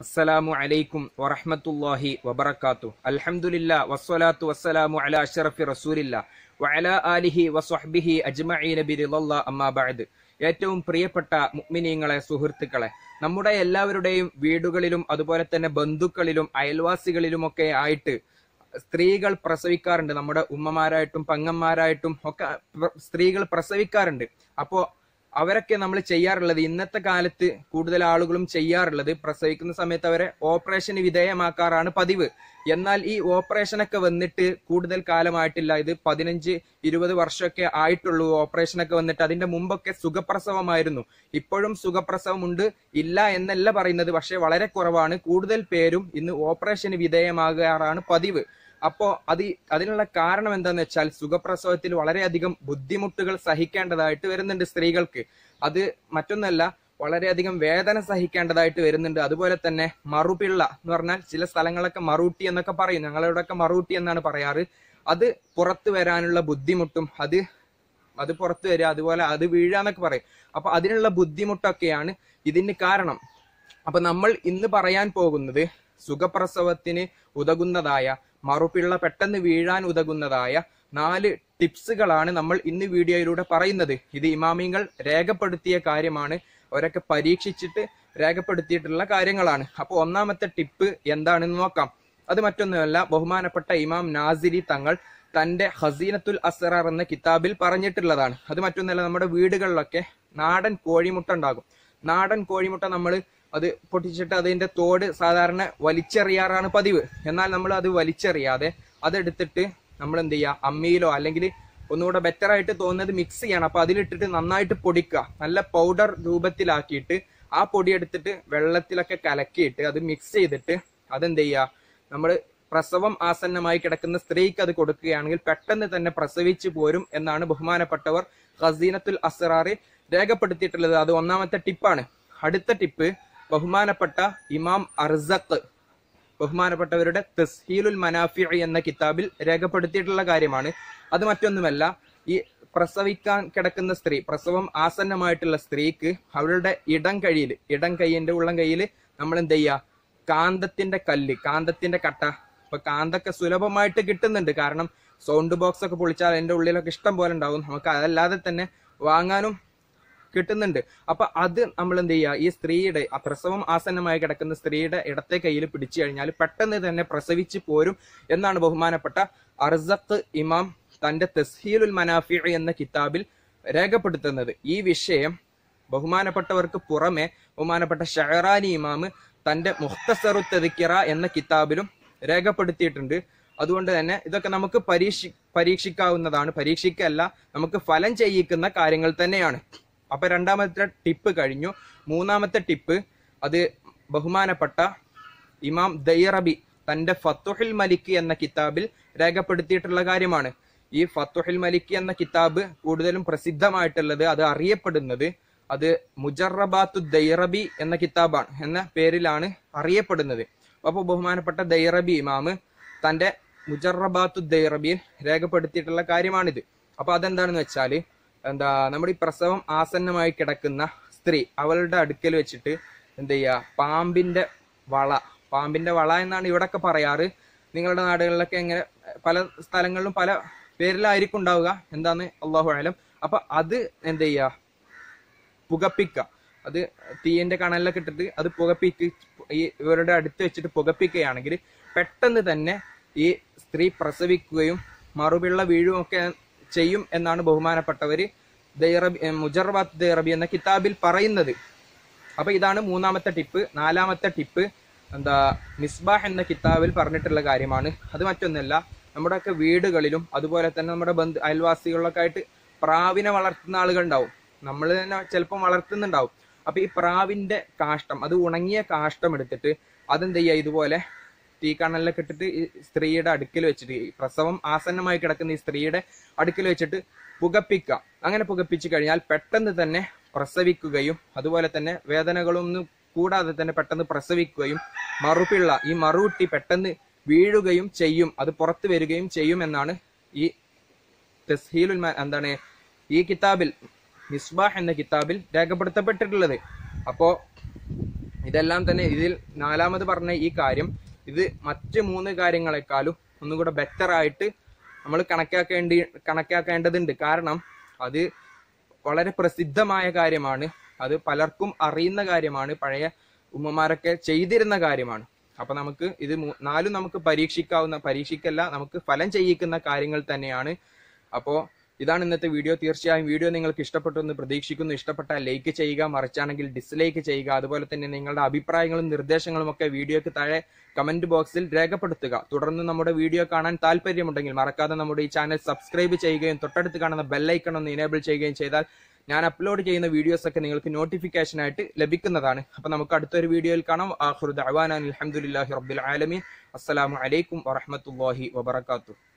അസ്സലാമു അലൈക്കും വറഹ്മത്തുള്ളാഹി വബറകാത്തു അൽഹംദുലില്ലാ വസ്സലാത്തു വസ്സലാമു അലാ അഷ്റഫി റസൂലില്ലാ വഅലാ ആലിഹി വസ്വഹ്ബിഹി അജ്മഈന ബിറിളല്ലാ അമ്മാ ബഅദ് ഏറ്റവും പ്രിയപ്പെട്ട മുഅ്മിനീങ്ങളെ സുഹൃത്തുക്കളെ നമ്മുടെ എല്ലാവരുടെയും വീടുകളിലും അതുപോലെ തന്നെ ബന്ധുക്കളിലും അയൽവാസികളിലുമൊക്കെ ആയിട്ട് സ്ത്രീകൾ പ്രസവിക്കാറുണ്ട് നമ്മുടെ ഉമ്മമാരായിട്ടും പങ്ങന്മാരായിട്ടും ഒക്കെ പ്ര- സ്ത്രീകൾ പ്രസവിക്കാറുണ്ട് അപ്പോ അവരൊക്കെ നമ്മൾ ചെയ്യാറുള്ളത് ഇന്നത്തെ കാലത്ത് കൂടുതൽ ആളുകളും ചെയ്യാറുള്ളത് പ്രസവിക്കുന്ന സമയത്ത് അവരെ ഓപ്പറേഷന് വിധേയമാക്കാറാണ് പതിവ് എന്നാൽ ഈ ഓപ്പറേഷനൊക്കെ വന്നിട്ട് കൂടുതൽ കാലമായിട്ടില്ല ഇത് പതിനഞ്ച് ഇരുപത് വർഷമൊക്കെ ആയിട്ടുള്ളൂ ഓപ്പറേഷനൊക്കെ വന്നിട്ട് അതിന്റെ മുമ്പൊക്കെ സുഖപ്രസവമായിരുന്നു ഇപ്പോഴും സുഖപ്രസവമുണ്ട് ഇല്ല എന്നല്ല പറയുന്നത് പക്ഷെ വളരെ കുറവാണ് കൂടുതൽ പേരും ഇന്ന് ഓപ്പറേഷന് വിധേയമാകാറാണ് പതിവ് അപ്പോ അത് അതിനുള്ള കാരണം എന്താന്ന് വെച്ചാൽ സുഖപ്രസവത്തിൽ വളരെയധികം ബുദ്ധിമുട്ടുകൾ സഹിക്കേണ്ടതായിട്ട് വരുന്നുണ്ട് സ്ത്രീകൾക്ക് അത് മറ്റൊന്നല്ല വളരെയധികം വേദന സഹിക്കേണ്ടതായിട്ട് വരുന്നുണ്ട് അതുപോലെ തന്നെ മറുപിള്ള എന്ന് പറഞ്ഞാൽ ചില സ്ഥലങ്ങളൊക്കെ മറൂട്ടി എന്നൊക്കെ പറയും ഞങ്ങളിവിടെയൊക്കെ മറൂട്ടി എന്നാണ് പറയാറ് അത് പുറത്തു വരാനുള്ള ബുദ്ധിമുട്ടും അത് അത് പുറത്തു വരിക അതുപോലെ അത് വീഴാന്നൊക്കെ പറയും അപ്പൊ അതിനുള്ള ബുദ്ധിമുട്ടൊക്കെയാണ് ഇതിന് കാരണം അപ്പൊ നമ്മൾ ഇന്ന് പറയാൻ പോകുന്നത് സുഖപ്രസവത്തിന് ഉതകുന്നതായ മറുപിള്ള പെട്ടെന്ന് വീഴാൻ ഉതകുന്നതായ നാല് ടിപ്സുകളാണ് നമ്മൾ ഇന്ന് വീഡിയോയിലൂടെ പറയുന്നത് ഇത് ഇമാമിങ്ങൾ രേഖപ്പെടുത്തിയ കാര്യമാണ് അവരൊക്കെ പരീക്ഷിച്ചിട്ട് രേഖപ്പെടുത്തിയിട്ടുള്ള കാര്യങ്ങളാണ് അപ്പോൾ ഒന്നാമത്തെ ടിപ്പ് എന്താണെന്ന് നോക്കാം അത് മറ്റൊന്നുമല്ല ബഹുമാനപ്പെട്ട ഇമാം നാസിരി തങ്ങൾ തന്റെ ഹസീനത്തുൽ അസ്റാർ എന്ന കിതാബിൽ പറഞ്ഞിട്ടുള്ളതാണ് അത് മറ്റൊന്നല്ല നമ്മുടെ വീടുകളിലൊക്കെ നാടൻ കോഴിമുട്ട ഉണ്ടാകും നാടൻ കോഴിമുട്ട നമ്മൾ അത് പൊട്ടിച്ചിട്ട് അതിന്റെ തോട് സാധാരണ വലിച്ചെറിയാറാണ് പതിവ് എന്നാൽ നമ്മൾ അത് വലിച്ചെറിയാതെ അതെടുത്തിട്ട് നമ്മൾ എന്ത് ചെയ്യുക അമ്മിയിലോ അല്ലെങ്കിൽ ഒന്നുകൂടെ ബെറ്റർ ആയിട്ട് തോന്നുന്നത് മിക്സ് ചെയ്യണം അപ്പൊ അതിലിട്ടിട്ട് നന്നായിട്ട് പൊടിക്കുക നല്ല പൗഡർ രൂപത്തിലാക്കിയിട്ട് ആ പൊടി എടുത്തിട്ട് വെള്ളത്തിലൊക്കെ കലക്കിയിട്ട് അത് മിക്സ് ചെയ്തിട്ട് അതെന്ത് ചെയ്യുക നമ്മൾ പ്രസവം ആസന്നമായി കിടക്കുന്ന സ്ത്രീക്ക് അത് കൊടുക്കുകയാണെങ്കിൽ പെട്ടെന്ന് തന്നെ പ്രസവിച്ചു പോരും എന്നാണ് ബഹുമാനപ്പെട്ടവർ ഖസീനത്തുൽ അസ്റാറി രേഖപ്പെടുത്തിയിട്ടുള്ളത് അത് ഒന്നാമത്തെ ടിപ്പാണ് അടുത്ത ടിപ്പ് ബഹുമാനപ്പെട്ട ഇമാം അർസഖ് ബഹുമാനപ്പെട്ടവരുടെ തസ്ഹീലുൽ മനാഫി എന്ന കിതാബിൽ രേഖപ്പെടുത്തിയിട്ടുള്ള കാര്യമാണ് അത് മറ്റൊന്നുമല്ല ഈ പ്രസവിക്കാൻ കിടക്കുന്ന സ്ത്രീ പ്രസവം ആസന്നമായിട്ടുള്ള സ്ത്രീക്ക് അവളുടെ ഇടം കൈയിൽ ഇടം കൈയിന്റെ ഉള്ളം കൈയിൽ നമ്മൾ എന്ത് ചെയ്യുക കാന്തത്തിന്റെ കല്ല് കാന്തത്തിന്റെ കട്ട ഇപ്പൊ കാന്തൊക്കെ സുലഭമായിട്ട് കിട്ടുന്നുണ്ട് കാരണം സൗണ്ട് ബോക്സ് ഒക്കെ പൊളിച്ചാൽ അതിന്റെ ഉള്ളിലൊക്കെ ഇഷ്ടം പോലെ ഉണ്ടാവും നമുക്ക് അതല്ലാതെ തന്നെ വാങ്ങാനും കിട്ടുന്നുണ്ട് അപ്പൊ അത് നമ്മൾ എന്ത് ചെയ്യുക ഈ സ്ത്രീയുടെ ആ പ്രസവം ആസന്നമായി കിടക്കുന്ന സ്ത്രീയുടെ ഇടത്തെ കയ്യിൽ പിടിച്ചു കഴിഞ്ഞാൽ പെട്ടെന്ന് തന്നെ പ്രസവിച്ച് പോരും എന്നാണ് ബഹുമാനപ്പെട്ട അർസഖ് ഇമാം തന്റെ തസ്ഹീലുൽ മനാഫി എന്ന കിതാബിൽ രേഖപ്പെടുത്തുന്നത് ഈ വിഷയം ബഹുമാനപ്പെട്ടവർക്ക് പുറമെ ബഹുമാനപ്പെട്ട ഷഹറാനി ഇമാമ് തന്റെ മുഖ്തസറു തെതിക്കിറ എന്ന കിതാബിലും രേഖപ്പെടുത്തിയിട്ടുണ്ട് അതുകൊണ്ട് തന്നെ ഇതൊക്കെ നമുക്ക് പരീക്ഷി പരീക്ഷിക്കാവുന്നതാണ് പരീക്ഷിക്കല്ല നമുക്ക് ഫലം ചെയ്യിക്കുന്ന കാര്യങ്ങൾ തന്നെയാണ് അപ്പൊ രണ്ടാമത്തെ ടിപ്പ് കഴിഞ്ഞു മൂന്നാമത്തെ ടിപ്പ് അത് ബഹുമാനപ്പെട്ട ഇമാം ദൈറബി തന്റെ ഫത്തുഹിൽ മലിക്ക് എന്ന കിതാബിൽ രേഖപ്പെടുത്തിയിട്ടുള്ള കാര്യമാണ് ഈ ഫത്തുഹിൽ മലിക്ക് എന്ന കിതാബ് കൂടുതലും പ്രസിദ്ധമായിട്ടുള്ളത് അത് അറിയപ്പെടുന്നത് അത് മുജറബാത്തു ദൈറബി എന്ന കിതാബാണ് എന്ന പേരിലാണ് അറിയപ്പെടുന്നത് അപ്പോൾ ബഹുമാനപ്പെട്ട ദൈറബി ഇമാമ് തന്റെ മുജറബാത്തു ദൈറബിയിൽ രേഖപ്പെടുത്തിയിട്ടുള്ള കാര്യമാണിത് അപ്പൊ അതെന്താണെന്ന് വെച്ചാല് എന്താ നമ്മുടെ ഈ പ്രസവം ആസന്നമായി കിടക്കുന്ന സ്ത്രീ അവളുടെ അടുക്കൽ വെച്ചിട്ട് എന്ത് ചെയ്യുക പാമ്പിന്റെ വള പാമ്പിന്റെ വള എന്നാണ് ഇവിടൊക്കെ പറയാറ് നിങ്ങളുടെ നാടുകളിലൊക്കെ എങ്ങനെ പല സ്ഥലങ്ങളിലും പല പേരിലായിരിക്കും ഉണ്ടാവുക എന്താന്ന് അള്ളാഹു ആലം അപ്പൊ അത് എന്ത് ചെയ്യുക പുകപ്പിക്കുക അത് തീയന്റെ കണലിലൊക്കെ ഇട്ടിട്ട് അത് പുകപ്പിക്ക് ഈ ഇവരുടെ അടുത്ത് വെച്ചിട്ട് പുകപ്പിക്കുകയാണെങ്കിൽ പെട്ടെന്ന് തന്നെ ഈ സ്ത്രീ പ്രസവിക്കുകയും മറുപിള്ള വീഴും ഒക്കെ ചെയ്യും എന്നാണ് ബഹുമാനപ്പെട്ടവര് ദൈറബി മുജർബാത്ത് ദൈറബി എന്ന കിതാബിൽ പറയുന്നത് അപ്പൊ ഇതാണ് മൂന്നാമത്തെ ടിപ്പ് നാലാമത്തെ ടിപ്പ് എന്താ മിസ്ബാഹ് എന്ന കിതാബിൽ പറഞ്ഞിട്ടുള്ള കാര്യമാണ് അത് മറ്റൊന്നല്ല നമ്മുടെയൊക്കെ വീടുകളിലും അതുപോലെ തന്നെ നമ്മുടെ ബന്ധു അയൽവാസികളിലൊക്കെ ആയിട്ട് പ്രാവിനെ വളർത്തുന്ന ആളുകൾ ഉണ്ടാവും നമ്മൾ തന്നെ ചിലപ്പം വളർത്തുന്നുണ്ടാവും അപ്പൊ ഈ പ്രാവിന്റെ കാഷ്ടം അത് ഉണങ്ങിയ കാഷ്ടം എടുത്തിട്ട് അതെന്ത് ചെയ്യുക ഇതുപോലെ തീ കണലിലൊക്കെ ഇട്ടിട്ട് ഈ സ്ത്രീയുടെ അടുക്കൽ വെച്ചിട്ട് ഈ പ്രസവം ആസന്നമായി കിടക്കുന്ന ഈ സ്ത്രീയുടെ അടുക്കൽ വെച്ചിട്ട് പുകപ്പിക്കുക അങ്ങനെ പുകപ്പിച്ചു കഴിഞ്ഞാൽ പെട്ടെന്ന് തന്നെ പ്രസവിക്കുകയും അതുപോലെ തന്നെ വേദനകളൊന്നും കൂടാതെ തന്നെ പെട്ടെന്ന് പ്രസവിക്കുകയും മറുപിള്ള ഈ മറുകുട്ടി പെട്ടെന്ന് വീഴുകയും ചെയ്യും അത് പുറത്തു വരികയും ചെയ്യും എന്നാണ് ഈ തസ്ഹീലുൽ മ- എന്താണ് ഈ കിതാബിൽ മിസ്ബാഹ് എന്ന കിതാബിൽ രേഖപ്പെടുത്തപ്പെട്ടിട്ടുള്ളത് അപ്പോ ഇതെല്ലാം തന്നെ ഇതിൽ നാലാമത് പറഞ്ഞ ഈ കാര്യം ഇത് മറ്റ് മൂന്ന് കാര്യങ്ങളെക്കാളും ഒന്നും കൂടെ ബെറ്റർ ആയിട്ട് നമ്മൾ കണക്കാക്കേണ്ടി കണക്കാക്കേണ്ടതുണ്ട് കാരണം അത് വളരെ പ്രസിദ്ധമായ കാര്യമാണ് അത് പലർക്കും അറിയുന്ന കാര്യമാണ് പഴയ ഉമ്മമാരൊക്കെ ചെയ്തിരുന്ന കാര്യമാണ് അപ്പൊ നമുക്ക് ഇത് മൂ- നാലും നമുക്ക് പരീക്ഷിക്കാവുന്ന പരീക്ഷിക്കല്ല നമുക്ക് ഫലം ചെയ്യിക്കുന്ന കാര്യങ്ങൾ തന്നെയാണ് അപ്പോ ഇതാണ് ഇന്നത്തെ വീഡിയോ തീർച്ചയായും വീഡിയോ നിങ്ങൾക്ക് ഇഷ്ടപ്പെട്ടു എന്ന് പ്രതീക്ഷിക്കുന്നു ഇഷ്ടപ്പെട്ടാൽ ലൈക്ക് ചെയ്യുക മറിച്ചാണെങ്കിൽ ഡിസ്ലൈക്ക് ചെയ്യുക അതുപോലെ തന്നെ നിങ്ങളുടെ അഭിപ്രായങ്ങളും നിർദ്ദേശങ്ങളും ഒക്കെ വീഡിയോക്ക് താഴെ കമന്റ് ബോക്സിൽ രേഖപ്പെടുത്തുക തുടർന്ന് നമ്മുടെ വീഡിയോ കാണാൻ താല്പര്യമുണ്ടെങ്കിൽ മറക്കാതെ നമ്മുടെ ഈ ചാനൽ സബ്സ്ക്രൈബ് ചെയ്യുകയും തൊട്ടടുത്ത് കാണുന്ന ബെല്ലൈക്കൺ ഒന്ന് ഇനേബിൾ ചെയ്യുകയും ചെയ്താൽ ഞാൻ അപ്ലോഡ് ചെയ്യുന്ന വീഡിയോസ് ഒക്കെ നിങ്ങൾക്ക് നോട്ടിഫിക്കേഷൻ ആയിട്ട് ലഭിക്കുന്നതാണ് അപ്പൊ നമുക്ക് അടുത്തൊരു വീഡിയോയിൽ കാണാം ആഖിറു ദഅവാന അൽഹംദുലില്ലാഹി റബ്ബിൽ ആലമീൻ അസ്സലാമു അലൈക്കും വറഹ്മത്തുള്ളാഹി വബറകാതുഹു